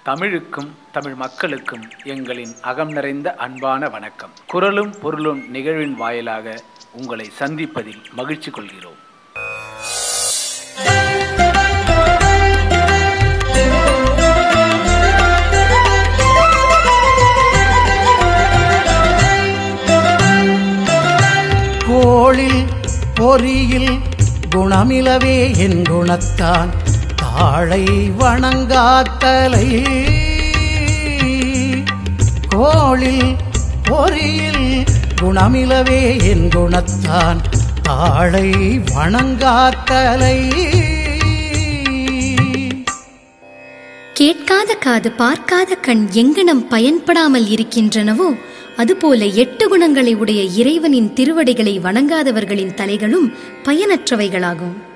தமிழுக்கும் தமிழ் மக்களுக்கும் எங்களின் அகம் நிறைந்த அன்பான வணக்கம் குரலும் பொருளும் நிகழ்வின் வாயிலாக உங்களை சந்திப்பதில் மகிழ்ச்சி கொள்கிறோம் கோளில் பொறியில் குணமிலவே என் குணத்தான் தாழை வணங்காத்தலை கோளில் பொறியில் குணமிலவே என் குணத்தான் தாழை வணங்காத்தலை கேட்காத காது பார்க்காத கண் எங்கனம் பயன்படாமல் இருக்கின்றனவோ அதுபோல எட்டு குணங்களை உடைய இறைவனின் திருவடிகளை வணங்காதவர்களின் தலைகளும் பயனற்றவைகளாகும்